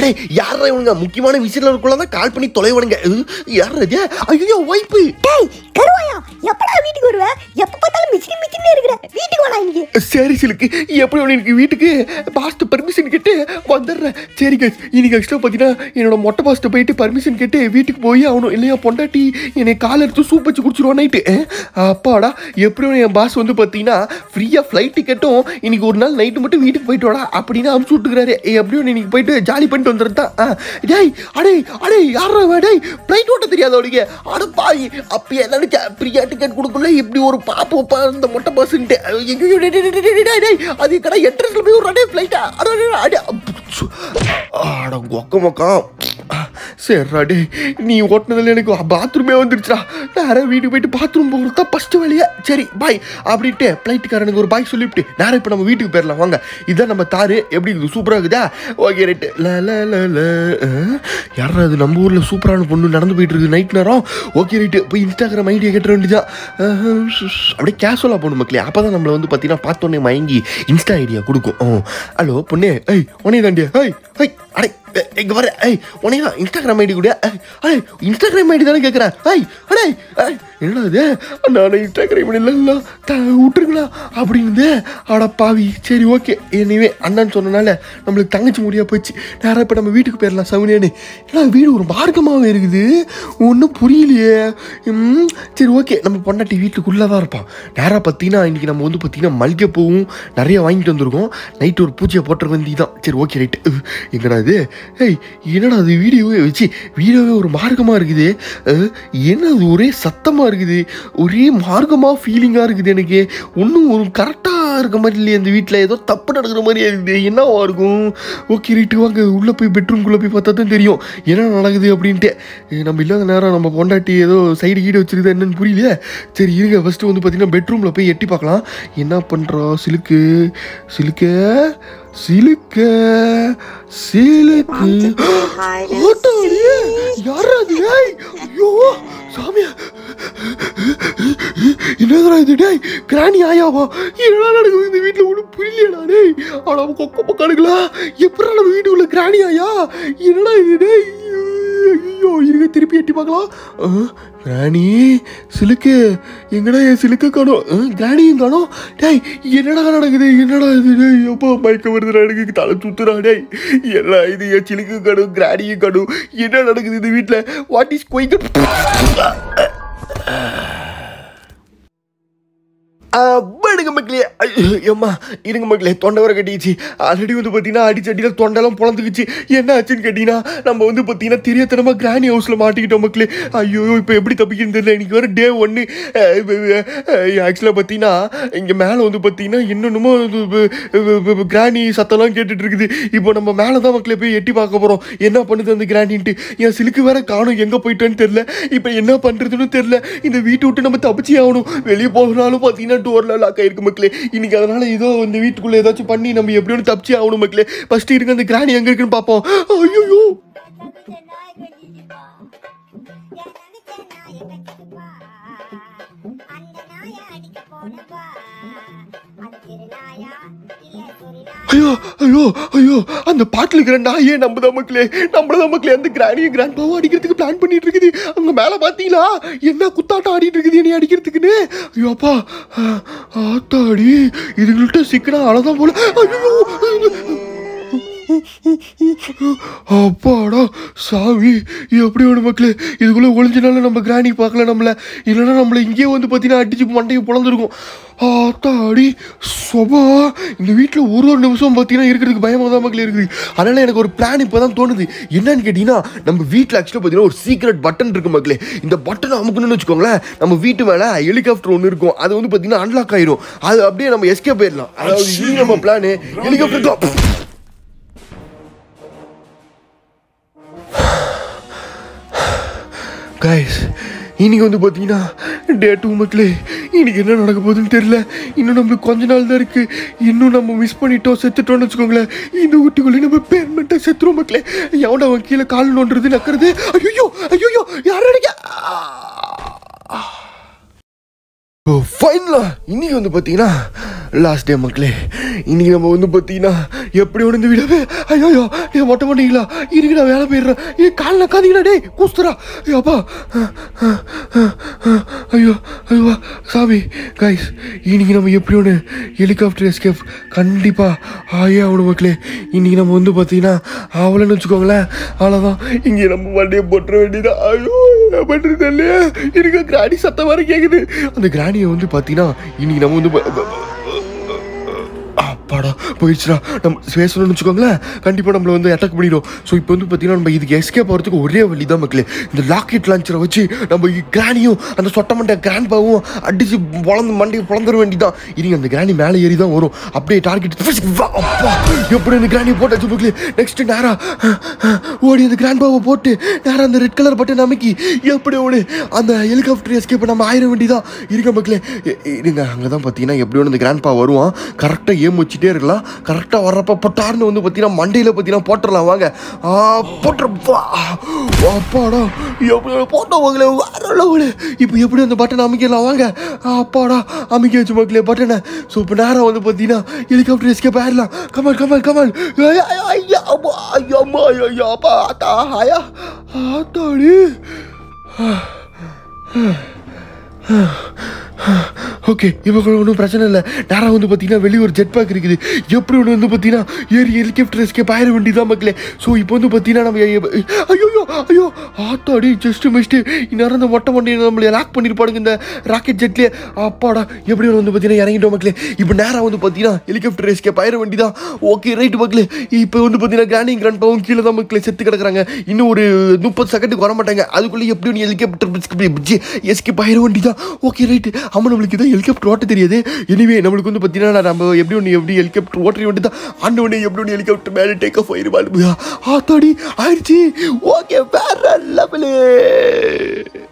டேய் யாரா இவனுங்க முக்கியமான விஷயத்துல இருக்குள்ள தான் கால் பண்ணி தொலைவனுங்க யாரா இது ஐயோ வைப்பு டேய் கருவாயா எப்படா வீட்டுக்கு வருவ எப்ப பார்த்தாலும் மிச்சின் மிச்சின் இருக்கிற வீட்டுக்கு வாடா இங்க சரி சிலுக்கு எப்படி ஒன்று எனக்கு வீட்டுக்கு பாஸ்ட் பர்மிஷன் கேட்டு வந்துடுறேன் சரி guys இன்னைக்கு ஆக்சுவலாக பார்த்தீங்கன்னா என்னோட மொட்டை பாஸ்ட்டை போயிட்டு பர்மிஷன் கேட்டு வீட்டுக்கு போய் ஆகணும் இல்லையா பொண்டாட்டி என்னை கால் எடுத்து சூப் வச்சு குடிச்சிருவோம் நைட்டு அப்பாடா எப்படியும் என் பாஸ் வந்து பார்த்தீங்கன்னா ஃப்ரீயாக ஃப்ளைட் டிக்கெட்டும் இன்னைக்கு ஒரு நாள் நைட்டு மட்டும் வீட்டுக்கு போயிட்டு வாடா அப்படின்னு அமுச்சு விட்டுக்கிறாரு எப்படியும் இன்னைக்கு போயிட்டு ஜாலி பண்ணிட்டு வந்துடுறது தான் ஆ, டேய் அடே அடே யாரா இவன்? டேய் ஃப்ளைட் ஓட்ட தெரியாத அவனுக்கு அட பாய் அப்பயே நினைச்ச ஃப்ரீயா டிக்கெட் கொடுக்கல இப்படி ஒரு பாப்பு வைப்பா இந்த மொட்டை பஸ்ன்ட்டு ஐயோ டேய், டேய், டேய், டேய், டேய், டேய், அது கடை என்ட்ரன்ஸ்ல போய் ஒரு அடே ஃப்ளைட்டா அட அட, அட, அட அட கொக்க மொக்கா சரிடா டேய் நீ ஓட்டுனதுல எனக்கு பாத்ரூமே வந்துருச்சுடா நேராக வீட்டுக்கு போயிட்டு பாத்ரூம் போகிறது தான் ஃபஸ்ட்டு வேலையே சரி பாய் அப்படின்ட்டு ஃப்ளைட்டுக்காரனுக்கு ஒரு பாய் சொல்லிவிட்டு நேராக இப்போ நம்ம வீட்டுக்கு போயிடலாம் வாங்க இதான் நம்ம தாரு எப்படி இருக்குது சூப்பராக இருக்குதா ஓகே ரைட்டு ல ல ல ல யாரா அது நம்ம ஊரில் சூப்பரான பொண்ணு நடந்து போயிட்டு இருக்கு நைட் நேரம் ஓகே ரைட்டு போய் இன்ஸ்டாகிராம் ஐடியா கேட்ட வேண்டியதான் அஹ், ஷ், அப்படியே கேஷுவலாக போகணும் மக்களே அப்போ தான் நம்மளை வந்து பார்த்தீங்கன்னா பார்த்தோன்னே மயங்கி இன்ஸ்டா ஐடியா கொடுக்கும் ஓ ஹலோ பொண்ணே ஐய் உனே தாண்டியா ஐய் ஐய் அடே எ- இங்க வர ஐய் உனே தான் இன்ஸ்டாகிராம் ஐடி கூட ஐய், அடே இன்ஸ்டாகிராம் ஐடி தானே கேட்குறேன் ஐய் அடே ஐய் என்னடா இது நான் இன்ஸ்டாகிராம் ஐடியில த விட்டுருங்களா அப்படின்னு அட பாவி சரி ஓகே எனிவே அண்ணன் சொன்னனால நம்மளுக்கு தங்கச்சி முடியா போச்சு நேராக இப்போ நம்ம வீட்டுக்கு போயிடலாம் சவுனியானு ஏன்னா வீடு ஒரு மார்க்கமாகவே இருக்குது ஒன்றும் புரியலையே ம், சரி ஓகே நம்ம பொண்டாட்டி வீட்டுக்குள்ளே தான் இருப்பான் நேராக பார்த்தீங்கன்னா இன்றைக்கி நம்ம வந்து பார்த்தீங்கன்னா மல்லிகை பூவும் நிறைய வாங்கிட்டு வந்திருக்கோம் நைட்டு ஒரு பூஜையை போட்டுற வேண்டி தான் சரி ஓகே ரைட்டு எங்கடா இது ஏய் என்னடா அது வீடியோவே வச்சு வீடியோவே ஒரு மார்க்கமாக இருக்குது அஹ், என்ன அது ஒரே சத்தமாக இருக்குது ஒரே மார்க்கமாக ஃபீலிங்காக இருக்குது எனக்கு ஒன்றும் ஒரு கரெக்டாக இருக்க மாதிரி இல்லையே இந்த வீட்டில் ஏதோ தப்பு நடக்கிற மாதிரி இருக்குது என்னவா இருக்கும் ஓகே ரைட்டு வாங்க உள்ளே போய் பெட்ரூம்குள்ளே போய் பார்த்தா தான் தெரியும் என்ன நடக்குது அப்படின்ட்டு அஹ், நம்ம இல்லாத நேரம் நம்ம பொண்டாட்டி ஏதோ சைடு கீடு வச்சிருக்குதா என்னன்னு புரியலையே சரி இருங்க ஃபஸ்ட்டு வந்து பார்த்தீங்கன்னா பெட்ரூமில் போய் எட்டி பார்க்கலாம் என்ன பண்ணுறா சிலுக்கு சிலுக்க சிலுக்க சிலுக்கு ஆத்தாடியே, யாரா அது ஏய் ஐயோ சாமியா என்னதுடா இது டேய் கிராணி ஆயாவா என்னடா நடக்குது இந்த வீட்டில் ஒன்றும் புரியலையடா டேய் அவளை கொக்க பக்கானுங்களா எப்படா நம்ம வீட்டுக்குள்ள கிராணி ஆயா என்னடா இது டேய் ஐயோ இருங்க திருப்பி எட்டி பார்க்கலாம் ஆ, கிராணி சிலுக்கு எங்கடா என் சிலுக்க காணும் ஆ, கிராணியும் காணும் டேய் என்னடா நடக்குது என்னடா இது டேய் எப்போ மயக்க வருதுடா எனக்கு தலை சுத்துறா டேய் என்ன இது என் சிலுக்கு காணும் கிராணியும் காணும் என்ன நடக்குது இந்த வீட்டில் வாட் இஸ் கோயிங் இருங்க மக்களே ஐயோ, எம்மா இருங்க மக்களே தொண்டை வர கட்டிச்சு ஆல்ரெடி வந்து பார்த்தீங்கன்னா அடிச்சடியில் தொண்டெல்லாம் பொழந்துக்குச்சு என்ன ஆச்சுன்னு கேட்டிங்கன்னா நம்ம வந்து பார்த்தீங்கன்னா தெரியாதனமாக கிராணி ஹவுஸில் மாட்டிக்கிட்டோம் மக்களே ஐயோ இப்போ எப்படி தப்பிக்கிறது தெரியல இன்னைக்கு வர டே ஒன்று ஆக்சுவலாக பார்த்தீங்கன்னா இங்கே மேலே வந்து பார்த்தீங்கன்னா என்னென்னமோ கிராணி சத்தம்லாம் கேட்டுட்டு இருக்குது இப்போ நம்ம மேலே தான் மக்களே போய் எட்டி பார்க்க போகிறோம் என்ன பண்ணுது அந்த கிராணின்ட்டு என் சிலுக்கு வேற காணும் எங்கே போயிட்டேன்னு தெரில இப்போ என்ன பண்ணுறதுன்னு தெரில இந்த வீட்டை விட்டு நம்ம தப்பிச்சே ஆகணும் வெளியே போகனாலும் பார்த்தீங்கன்னா டோரில் லாக் ஆயிருக்கு மக்களே இன்னைக்கு அதனால ஏதோ இந்த வீட்டுக்குள்ளே ஏதாச்சும் பண்ணி நம்ம எப்படியும் தப்பிச்சே ஆகணும் மக்களே ஃபர்ஸ்ட் இருங்க அந்த கிராணி எங்கே இருக்குன்னு பார்ப்போம் ஐயோ ஐயோ ஐயோ ஐயோ அந்த பாட்டில் இருக்கிற நாயே நம்ம தான் மக்களே நம்மள தான் மக்களே அந்த கிராணியும் கிராண்ட் பாவும் அடிக்கிறதுக்கு பிளான் பண்ணிட்டு இருக்குது அங்க மேல பாத்தீங்களா என்ன குத்தாட்டம் ஆடிட்டு இருக்குது என்னை அடிக்கிறதுக்குன்னு ஐயோ அப்பா ஆ, ஆத்தாடி இதுங்கள்ட்ட சிக்கனா அழதான் போல ஐயோ அப்பாடா சாவி எப்படி வேணும் மக்களே இதுக்குள்ளே ஒளிஞ்சனால நம்ம கிராணி பார்க்கல நம்மள இல்லைன்னா நம்மளை இங்கேயே வந்து பார்த்தீங்கன்னா அடிச்சு மண்டையை பிளந்துருக்கும் ஆத்தாடி சொபா இந்த வீட்டில் ஒரு ஒரு நிமிஷம் பார்த்தீங்கன்னா இருக்கிறதுக்கு பயமாக தான் மக்களே இருக்குது அதனால் எனக்கு ஒரு பிளான் இப்போ தான் தோணுது என்னன்னு கேட்டிங்கன்னா நம்ம வீட்டில் ஆக்சுவலாக பார்த்தீங்கன்னா ஒரு சீக்ரெட் பட்டன் இருக்கு மக்களே இந்த பட்டனை அமுக்கணும்னு வச்சுக்கோங்களேன் நம்ம வீட்டு மேலே ஹெலிகாப்டர் ஒன்று இருக்கும் அது வந்து பார்த்தீங்கன்னா அன்லாக் ஆயிரும் அது அப்படியே நம்ம எஸ்கேப் போயிடலாம் அதாவது இது நம்ம பிளானு ஹெலிகாப்டர் கைஸ் இன்னைக்கு வந்து பார்த்தீங்கன்னா டே டூ மக்களே இன்னைக்கு என்ன நடக்க போகுதுன்னு தெரியல இன்னும் நம்மளுக்கு கொஞ்ச நாள் தான் இருக்கு இன்னும் நம்ம மிஸ் பண்ணிட்டோம் செத்துட்டோம்னு வச்சுக்கோங்களேன் இந்த வீட்டுக்குள்ளே நம்ம பேர்மெண்ட்டாக செத்துருவோம் மக்களே எவன் அவன் கீழே கால் நோண்டுறது நக்கிறது ஐயோ ஐயோ யார் அடிக்க ஃபைனலா இன்னைக்கு வந்து பார்த்தீங்கன்னா லாஸ்ட் டே மக்களே இன்னைக்கு நம்ம வந்து பார்த்தீங்கன்னா எப்படி உணர்ந்து விடவே ஐயோ நீ மொட்டை மாட்டீங்களா இன்னைக்கு நான் வேலை போயிடுறேன் ஏ காலில் காதீங்களா டேய் கூஸ்தரா அப்பா ஐயோ ஐயோ சாமி கைஸ் இன்னைக்கு நம்ம எப்படி ஒன்று ஹெலிகாப்டர் எஸ்கேப் கண்டிப்பாக ஆயே ஆகணும் மக்களே இன்னைக்கு நம்ம வந்து பார்த்தீங்கன்னா அவளைன்னு வச்சுக்கோங்களேன் அவ்வளோதான் இங்கே நம்ம வண்டியை போட்டுற வேண்டியதான் ஐயோ என்ன பண்ணுறது இல்லையா எனக்கு கிராணி சத்தம் வர கேட்குது அந்த கிராணியை வந்து பார்த்தீங்கன்னா இன்னைக்கு நம்ம வந்து ப- ப- ப- அப்பாடா போயிடுச்சுடா நம்ம பேசணும்னு வச்சுக்கோங்களேன் கண்டிப்பாக நம்மளை வந்து அட்டாக் பண்ணிடும் ஸோ இப்போ வந்து பார்த்தீங்கன்னா நம்ம இதுக்கு எஸ்கேப் ஆகிறதுக்கு ஒரே வழி தான் மக்களே இந்த லாக்கெட் லான்ச்சரை வச்சு நம்ம கிராணியும் அந்த சொட்ட மண்டை கிராண்ட் பாவும் அடிச்சு பொழந்து மண்டையை பொழந்துட வேண்டியதான் இனி அந்த கிராணி மேலே ஏறி தான் வரும் அப்படியே டார்கெட் அப்பா எப்படி அந்த கிராணி போட்டாச்சு மக்களே நெக்ஸ்ட் நேரா ஓடி அந்த கிராண்ட் பாவை போட்டு நேரா அந்த ரெட் கலர் பட்டன் அமைக்கி எப்படி ஓடு அந்த ஹெலிகாப்டர் எஸ்கேப் நம்ம ஆயிர வேண்டியதான் இருக்க மக்களே இ- இருங்க அங்கே தான் பார்த்தீங்கன்னா எப்படி ஒன்று அந்த கிராண்ட் பா வருவான் கரெக்டாக ஏம் வச்சுட்டே இருக்கலாம் கரெக்டாக வர்றப்ப பொட்டார்னு வந்து பார்த்தீங்கன்னா மண்டையில் பார்த்தீங்கன்னா போட்டுடலாம் வாங்க ஆ போட்டுருப்பா அப்பாடா எப்படி போட்டவங்களே வேற லெவலு இப்போ எப்படி அந்த பட்டன் அமைக்கலாம் வாங்க அப்பாடா அமைக்க வச்சு மக்களே பட்டனை ஸோ இப்போ நேரம் வந்து பார்த்தீங்கன்னா ஹெலிகாப்டர் எஸ்கேப் ஆயிடலாம் கமல் கமல் கமல் ஐயா ஐயா அம்மா ஐயா அம்மா ஐயா அப்பா ஆத்தா ஐயா ஆத்தாடி ஓகே இப்போ ஒன்றும் பிரச்சனை இல்லை நேராக வந்து பார்த்தீங்கன்னா வெளியே ஒரு ஜெட் பேக் இருக்குது எப்படி ஒன்று வந்து பார்த்தீங்கன்னா ஏறி ஹெலிகாப்டர் எஸ்கேப் ஆயிட வேண்டியதான் மக்களே ஸோ இப்போ வந்து பார்த்தீங்கன்னா நம்ம ஐயோ ஐயோ ஆத்தாடி ஜஸ்ட் மிஸ்ட்டு இந்நேரம் இந்த மொட்டை மண்டையை நம்மளை லாக் பண்ணியிருப்பாடுங்க இந்த ராக்கெட் ஜெட்லேயே அப்பாடா எப்படி ஒன்று வந்து பார்த்தீங்கன்னா இறங்கிட்டோம் மக்களே இப்போ நேராக வந்து பார்த்தீங்கன்னா ஹெலிகாப்டர் எஸ்கேப் ஆயிட வேண்டியதான் ஓகே ரைட் மக்களே இப்போ வந்து பார்த்தீங்கன்னா கிராண்டி கிராண்ட் பாவும் கீழே தான் மக்களே செத்து கிடக்குறாங்க இன்னும் ஒரு முப்பது செகண்டுக்கு வர மாட்டாங்க அதுக்குள்ளே எப்படி ஒன்று ஹெலிகாப்டர் எஸ்கேப் ஆயிட வேண்டியதான் ஓகே ரைட்டு ஆமாம் நம்மளுக்கு தான் ஹெலிகாப்டர் ஓட்ட தெரியாது எனிவே நம்மளுக்கு வந்து பார்த்தீங்கன்னா நம்ம எப்படி ஒன்று எப்படி ஹெலிகாப்டர் ஓட்ட வேண்டியதான் ஆண்டு ஒன்று எப்படி ஒன்று ஹெலிகாப்டர் மேலே டேக் ஆஃப் ஆயிடுவாள் ஆத்தாடி ஆயிடுச்சு ஓகே வேற லெவலு